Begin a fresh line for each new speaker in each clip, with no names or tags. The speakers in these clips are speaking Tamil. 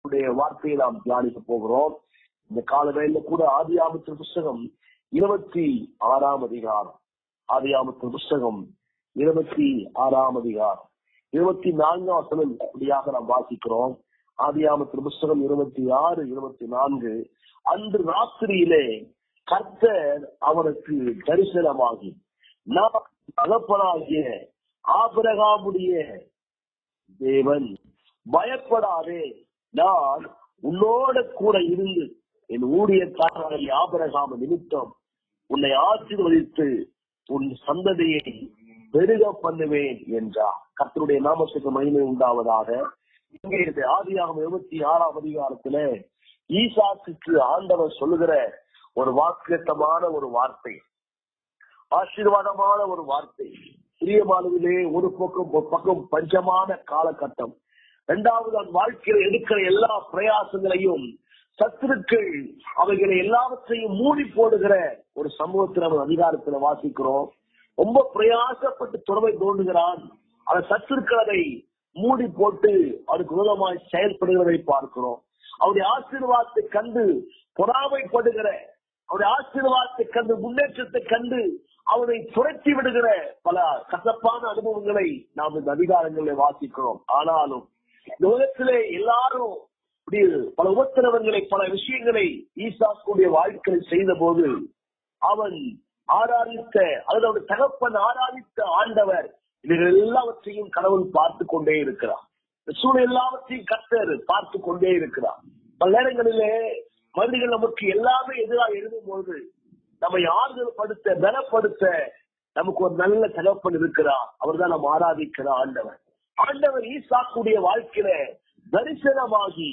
உடைய வார்த்தையை நாம் தியானிக்க போகிறோம் இந்த காலவேளையில கூட ஆதியாமத்தின் புஸ்தகம் இருபத்தி ஆறாம் அதிகாரம் ஆதியாமத்தின் புஸ்தகம் இருபத்தி ஆறாம் அதிகாரம் இருபத்தி நான்காம் வசனம் இப்படியாக நாம் வாசிக்கிறோம் ஆதியாமத்தின் புஸ்தகம் இருபத்தி ஆறு இருபத்தி நான்கு அன்று ராத்திரியிலே கர்த்தர் அவனுக்கு தரிசனமாகி நான் தகப்பனாகிய ஆபிரகாமுடைய தேவன் பயப்படாதே நான் உன்னோட கூட இருந்து என் ஊழியக்காரரை ஆபரகாம நிமித்தம் உன்னை ஆசீர்வதித்து உன் சந்ததியை பெருக பண்ணுவேன் என்றார் கர்த்தருடைய நாமத்துக்கு மகிமை உண்டாவதாக இங்கே இந்த ஆதியாகம் இருபத்தி ஆறாம் அதிகாரத்துல ஈசாக்குக்கு ஆண்டவர் சொல்லுகிற ஒரு வாக்குத்தமான ஒரு வார்த்தை ஆசீர்வாதமான ஒரு வார்த்தை பிரியமானதிலே ஒரு பக்கம் ஒரு பக்கம் பஞ்சமான காலகட்டம் இரண்டாவது அந்த வாழ்க்கையில எடுக்கிற எல்லா பிரயாசங்களையும் சத்துருக்கள் அவைகளை எல்லாவற்றையும் மூடி போடுகிற ஒரு சமூகத்தில் நம்ம அதிகாரத்துல வாசிக்கிறோம் ரொம்ப பிரயாசப்பட்டு துறவை தோண்டுகிறான் அந்த சத்துருக்கள் அதை மூடி போட்டு அதுக்கு விரோதமாய் செயல்படுகிறதை பார்க்கிறோம் அவருடைய ஆசீர்வாதத்தை கண்டு பொறாமைப்படுகிற அவருடைய ஆசீர்வாதத்தை கண்டு முன்னேற்றத்தை கண்டு அவனை துரத்தி விடுகிற பல கசப்பான அனுபவங்களை நாம் இந்த அதிகாரங்களில் வாசிக்கிறோம் ஆனாலும் இந்த உலகத்திலே எல்லாரும் இப்படி பல உபத்திரவங்களை பல விஷயங்களை ஈசாக்குடைய வாழ்க்கையில் செய்த போது அவன் ஆராதித்த அல்லது அவருடைய தகப்பன் ஆராதித்த ஆண்டவர் இவர்கள் எல்லாவற்றையும் கடவுள் பார்த்து கொண்டே இருக்கிறார் இந்த சூழல் எல்லாவற்றையும் கத்தர் பார்த்து கொண்டே இருக்கிறார் பல நேரங்களிலே மனிதர்கள் நமக்கு எல்லாமே எதிராக எழுதும்போது நம்மை ஆறுதல் படுத்த பலப்படுத்த நமக்கு ஒரு நல்ல தகப்பன் இருக்கிறார் அவர் தான் நம்ம ஆராதிக்கிற ஆண்டவர் ஆண்டவர் ஈசாக்குடைய வாழ்க்கையில தரிசனமாகி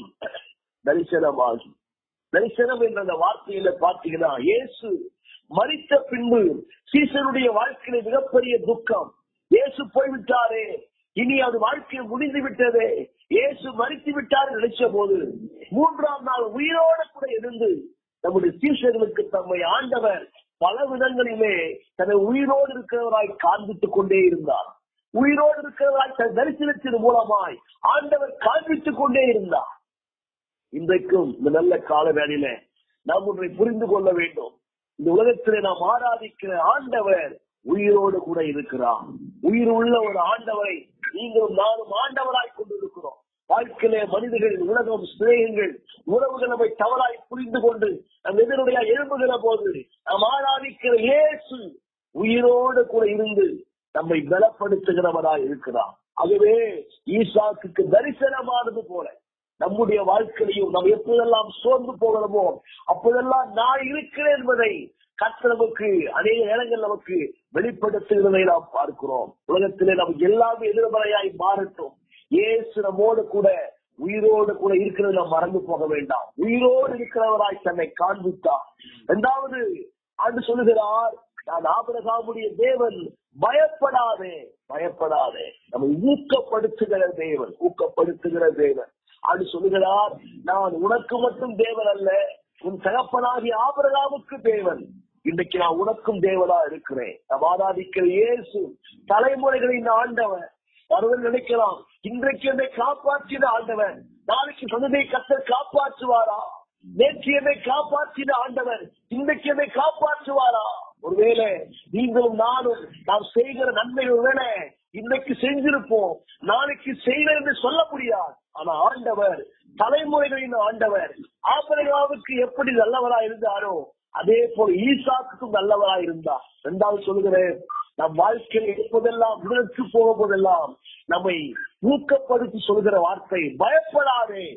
தரிசனமாகி தரிசனம் என்ற அந்த வார்த்தையில பாத்தீங்கன்னா இயேசு மறித்த பின்பு சீசனுடைய வாழ்க்கையில மிகப்பெரிய துக்கம் இயேசு போய்விட்டாரே இனி அது வாழ்க்கை முடிந்து விட்டதே இயேசு மறித்து விட்டார் நினைச்ச போது மூன்றாம் நாள் உயிரோட கூட இருந்து நம்முடைய சீஷர்களுக்கு தம்மை ஆண்டவர் பல விதங்களிலே தன்னை உயிரோடு இருக்கிறவராய் காண்பித்துக் கொண்டே இருந்தார் உயிரோடு இருக்கிறவராய் தன் தரிசனத்தின் மூலமாய் ஆண்டவர் காண்பித்துக் கொண்டே இருந்தார் இன்றைக்கும் இந்த நல்ல கால வேலையில நாம் ஒன்றை புரிந்து கொள்ள வேண்டும் இந்த உலகத்திலே நாம் ஆராதிக்கிற ஆண்டவர் உயிரோடு கூட இருக்கிறார் உயிர் உள்ள ஒரு ஆண்டவரை நீங்களும் நானும் ஆண்டவராய் கொண்டிருக்கிறோம் வாழ்க்கையிலே மனிதர்கள் உலகம் சிநேகங்கள் உறவுகள் நம்மை தவறாய் புரிந்து கொண்டு நம் எதிரொடைய எழுப்புகிற போது நாம் ஆராதிக்கிற இயேசு உயிரோடு கூட இருந்து நம்மை பலப்படுத்துகிறவராய் இருக்கிறார் ஆகவே ஈசாக்கு தரிசனமானது போல நம்முடைய வாழ்க்கையிலையும் நாம் எப்போதெல்லாம் சோர்ந்து போகிறோமோ அப்போதெல்லாம் நான் இருக்கிறேன் என்பதை கத்த நமக்கு அநேக நேரங்கள் நமக்கு வெளிப்படுத்துகிறதை நாம் பார்க்கிறோம் உலகத்திலே நமக்கு எல்லாமே எதிர்மறையாய் மாறட்டும் ஏசு நம்மோடு கூட உயிரோடு கூட இருக்கிறது நாம் மறந்து போக வேண்டாம் உயிரோடு இருக்கிறவராய் தன்னை காண்பித்தார் இரண்டாவது ஆண்டு சொல்லுகிறார் நான் ஆபரகாமுடைய தேவன் பயப்படாதே பயப்படாதே நம்ம ஊக்கப்படுத்துகிற தேவன் ஊக்கப்படுத்துகிற தேவன் அது சொல்லுகிறார் நான் உனக்கு மட்டும் தேவன் அல்ல உன் தகப்பனாகிய ஆபரகாமுக்கு தேவன் இன்றைக்கு நான் உனக்கும் தேவனா இருக்கிறேன் நாம் ஆராதிக்கிற இயேசு தலைமுறைகளின் ஆண்டவன் ஒருவர் நினைக்கலாம் இன்றைக்கு என்னை காப்பாற்றின ஆண்டவன் நாளைக்கு சந்ததியை கத்தர் காப்பாற்றுவாரா நேற்று என்னை காப்பாற்றின ஆண்டவர் இன்றைக்கு என்னை காப்பாற்றுவாரா ஒருவேளை நீங்களும் நானும் நாம் செய்கிற நன்மை ஒருவேளை இன்னைக்கு செஞ்சிருப்போம் நாளைக்கு செய்வேன் என்று சொல்ல முடியாது ஆனா ஆண்டவர் தலைமுறைகளின் ஆண்டவர் ஆபரகாவுக்கு எப்படி நல்லவரா இருந்தாரோ அதே போல ஈசாக்குக்கும் நல்லவரா இருந்தார் இரண்டாவது சொல்லுகிறேன் நம் வாழ்க்கையில் எப்போதெல்லாம் விடுதற்கு போக போதெல்லாம் நம்மை ஊக்கப்படுத்தி சொல்கிற வார்த்தை பயப்படாதே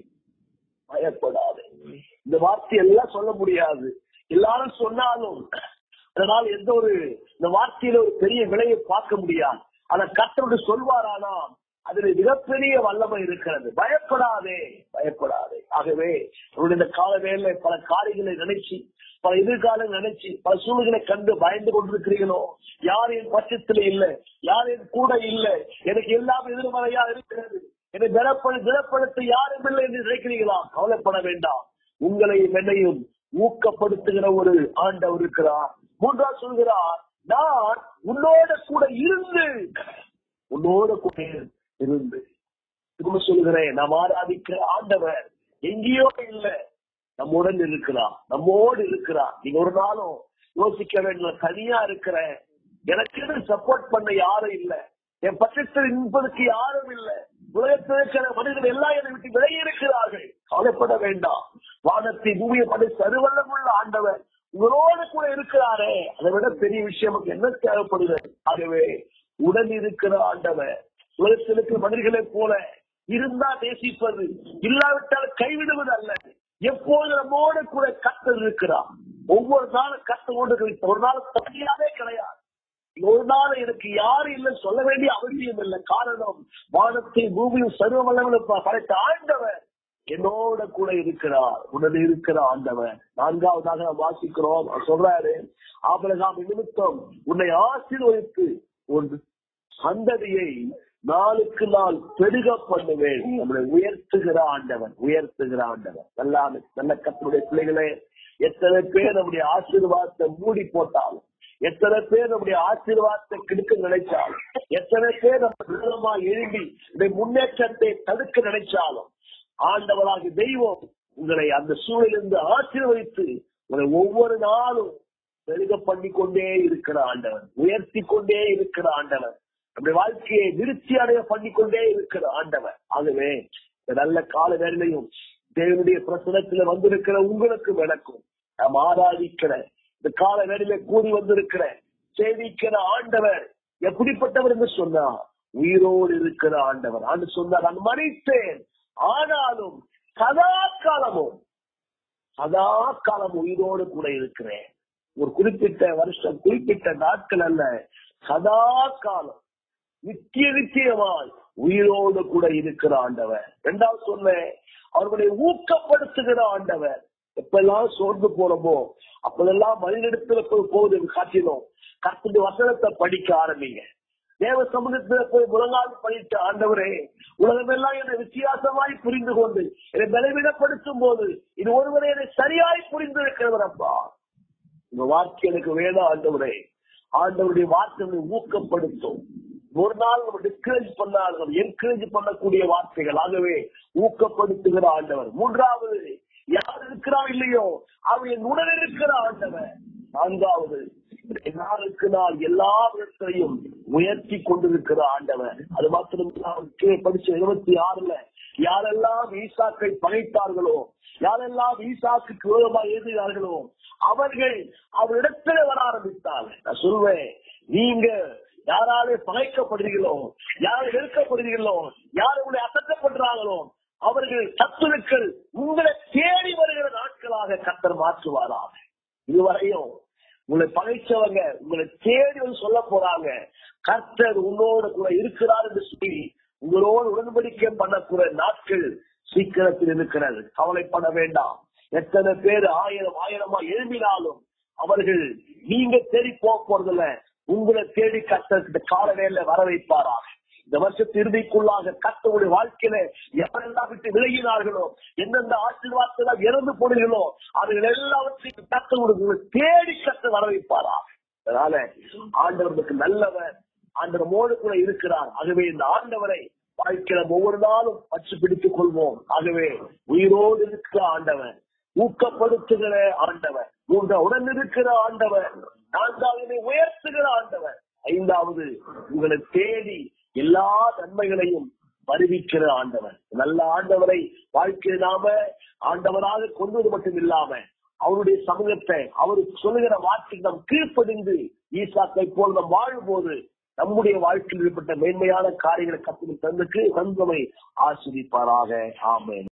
பயப்படாதே இந்த வார்த்தை எல்லாம் சொல்ல முடியாது எல்லாரும் சொன்னாலும் அதனால் எந்த ஒரு இந்த வார்த்தையில ஒரு பெரிய விலையை பார்க்க முடியாது ஆனா கத்தோடு சொல்வாரானா அதுல மிகப்பெரிய வல்லமை இருக்கிறது பயப்படாதே பயப்படாதே ஆகவே அவருடைய இந்த கால வேலை பல காரியங்களை நினைச்சு பல எதிர்காலம் நினைச்சு பல சூழ்நிலை கண்டு பயந்து கொண்டிருக்கிறீங்களோ யார் என் பட்சத்துல இல்ல யார் என் கூட இல்ல எனக்கு எல்லாம் எதிர்மறையா இருக்கிறது என்னை தினப்படு தினப்படுத்த யாரும் இல்லை என்று நினைக்கிறீங்களா கவலைப்பட வேண்டாம் உங்களையும் என்னையும் ஊக்கப்படுத்துகிற ஒரு ஆண்டவர் இருக்கிறார் மூன்றாவது சொல்கிறார் நான் உன்னோட கூட இருந்து உன்னோட கூட இருந்து திரும்ப சொல்லுகிறேன் நாம் ஆராதிக்கிற ஆண்டவர் எங்கேயோ இல்ல நம்முடன் இருக்கிறார் நம்மோடு இருக்கிறார் நீங்க ஒரு நாளும் யோசிக்க வேண்டும் தனியா இருக்கிறேன் எனக்கு சப்போர்ட் பண்ண யாரும் இல்ல என் பட்சத்தில் நிற்பதற்கு யாரும் இல்ல உலகத்தில் இருக்கிற மனிதர்கள் எல்லாம் என்னை விட்டு விலகி இருக்கிறார்கள் கவலைப்பட வேண்டாம் வானத்தை பூமியை படி சருவல்லமுள்ள ஆண்டவர் உங்களோடு கூட இருக்கிறாரே அதை விட பெரிய விஷயம் நமக்கு என்ன தேவைப்படுகிறது ஆகவே உடன் இருக்கிற ஆண்டவர் உலகத்தில் இருக்கிற மனிதர்களைப் போல இருந்தா நேசிப்பது இல்லாவிட்டால் கைவிடுவது அல்ல எப்போது நம்மோடு கூட கத்தர் இருக்கிறார் ஒவ்வொரு நாளும் கத்த கொண்டு ஒரு நாள் தனியாவே கிடையாது ஒரு நாள் எனக்கு யாரும் இல்லை சொல்ல வேண்டிய அவசியம் இல்லை காரணம் வானத்தை பூமியும் சர்வ வல்லவனும் படைத்த ஆண்டவர் என்னோட கூட இருக்கிறார் உடனே இருக்கிற ஆண்டவர் நான்காவதாக நாம் வாசிக்கிறோம் அவர் சொல்றாரு ஆபரகாம் நிமித்தம் உன்னை ஆசீர்வதித்து உன் சந்ததியை நாளுக்கு நாள் பெருக பண்ணுவேன் நம்மளை உயர்த்துகிற ஆண்டவன் உயர்த்துகிற ஆண்டவன் நல்லா நல்ல கத்தனுடைய பிள்ளைகளே எத்தனை பேர் நம்முடைய ஆசீர்வாதத்தை மூடி போட்டாலும் எத்தனை பேர் நம்முடைய ஆசீர்வாதத்தை கெடுக்க நினைச்சாலும் எத்தனை பேர் நம்ம விரோதமா எழும்பி இந்த முன்னேற்றத்தை தடுக்க நினைச்சாலும் ஆண்டவராக தெய்வம் உங்களை அந்த சூழலிருந்து ஆசீர்வதித்து உங்களை ஒவ்வொரு நாளும் பெருக பண்ணி கொண்டே இருக்கிற ஆண்டவன் உயர்த்தி கொண்டே இருக்கிற ஆண்டவன் நம்முடைய வாழ்க்கையை விருத்தி அடைய பண்ணி கொண்டே இருக்கிற ஆண்டவன் ஆகவே இந்த நல்ல கால வேலையும் தேவனுடைய பிரசனத்துல வந்திருக்கிற உங்களுக்கு விளக்கும் நாம் ஆராதிக்கிற இந்த கால வேலையில கூடி வந்திருக்கிற சேவிக்கிற ஆண்டவர் எப்படிப்பட்டவர் என்று சொன்னா உயிரோடு இருக்கிற ஆண்டவர் ஆண்டு சொன்னார் நான் மறித்தேன் ஆனாலும் சதா காலமும் சதா காலம் உயிரோடு கூட இருக்கிறேன் ஒரு குறிப்பிட்ட வருஷம் குறிப்பிட்ட நாட்கள் அல்ல சதா காலம் நித்திய நிச்சயமாய் உயிரோடு கூட இருக்கிற ஆண்டவர் இரண்டாவது சொன்னேன் அவர்களை ஊக்கப்படுத்துகிற ஆண்டவர் எப்பெல்லாம் சோர்ந்து போறோமோ அப்பெல்லாம் மனிதனிடத்துல போய் போகுது காட்டினோம் கத்துட்டு வசனத்தை படிக்க ஆரம்பிங்க தேவ சமூகத்துல போய் முழங்கால் படித்த ஆண்டவரே உலகமெல்லாம் என்னை வித்தியாசமாய் புரிந்து கொண்டு என்னை பலவீனப்படுத்தும் போது இது ஒருவரை என்னை சரியாய் புரிந்து இருக்கிறவர் அப்பா உங்க வார்த்தை எனக்கு வேணும் ஆண்டவரே ஆண்டவருடைய வார்த்தைகளை ஊக்கப்படுத்தும் ஒரு நாள் நம்ம டிஸ்கரேஜ் பண்ணார்கள் என்கரேஜ் பண்ணக்கூடிய வார்த்தைகள் ஆகவே ஊக்கப்படுத்துகிற ஆண்டவர் மூன்றாவது யார் இருக்கிறா இல்லையோ அவன் என் உடல் இருக்கிற ஆண்டவர் நான்காவது நாளுக்கு நாள் எல்லா விதத்திலையும் உயர்த்தி கொண்டிருக்கிற ஆண்டவர் அது மாத்திரம் கீழே படிச்ச இருபத்தி ஆறுல யாரெல்லாம் ஈசாக்கை பகைத்தார்களோ யாரெல்லாம் ஈசாக்கு விரோதமாக எழுதுகிறார்களோ அவர்கள் அவரிடத்துல வர ஆரம்பித்தாங்க நான் சொல்வேன் நீங்க யாராலே பகைக்கப்படுறீங்களோ யார் நெருக்கப்படுறீங்களோ யார் உங்களை அசத்தப்படுறாங்களோ அவர்கள் சத்துருக்கள் உங்களை தேடி வருகிற நாட்களாக கத்தர் மாற்றுவாராக இதுவரையும் உங்களை பகைச்சவங்க உங்களை தேடி வந்து சொல்ல போறாங்க கர்த்தர் உன்னோட கூட இருக்கிறார் என்று சொல்லி உங்களோடு உடன்படிக்கை பண்ணக்கூடிய நாட்கள் சீக்கிரத்தில் இருக்கிறது கவலைப்பட வேண்டாம் எத்தனை பேர் ஆயிரம் ஆயிரமா எழுப்பினாலும் அவர்கள் நீங்க தேடி போக போறதில்ல உங்களை தேடி கத்த கால வேலை வர வைப்பாராக இந்த வருஷத்து இறுதிக்குள்ளாக கத்தவுடைய வாழ்க்கையில எவரெல்லாம் விட்டு விலகினார்களோ எந்தெந்த ஆசீர்வாதத்தில் இறந்து போனீர்களோ அவர்கள் எல்லாவற்றையும் கத்தவுடைய தேடி கத்த வர வைப்பாராக அதனால ஆண்டவர்களுக்கு நல்லவர் ஆண்டவர் மோடு கூட இருக்கிறார் ஆகவே இந்த ஆண்டவரை வாழ்க்கையில ஒவ்வொரு நாளும் பச்சு பிடித்துக் கொள்வோம் ஆகவே உயிரோடு இருக்கிற ஆண்டவர் ஊக்கப்படுத்துகிற ஆண்டவர் மூன்ற உடன் இருக்கிற ஆண்டவர் நான்காவது உயர்த்துகிற ஆண்டவர் ஐந்தாவது உங்களை தேடி எல்லா நன்மைகளையும் வருவிக்கிற ஆண்டவர் நல்ல ஆண்டவரை வாழ்க்கையில் நாம ஆண்டவராக கொண்டது மட்டும் இல்லாம அவருடைய சமூகத்தை அவரு சொல்லுகிற வார்த்தைக்கு நாம் கீழ்ப்படிந்து ஈசாக்கை போல் நாம் வாழும்போது நம்முடைய வாழ்க்கையில் ஏற்பட்ட மேன்மையான காரியங்களை கத்து தந்துக்கு தந்தமை ஆசிரிப்பாராக ஆமேன்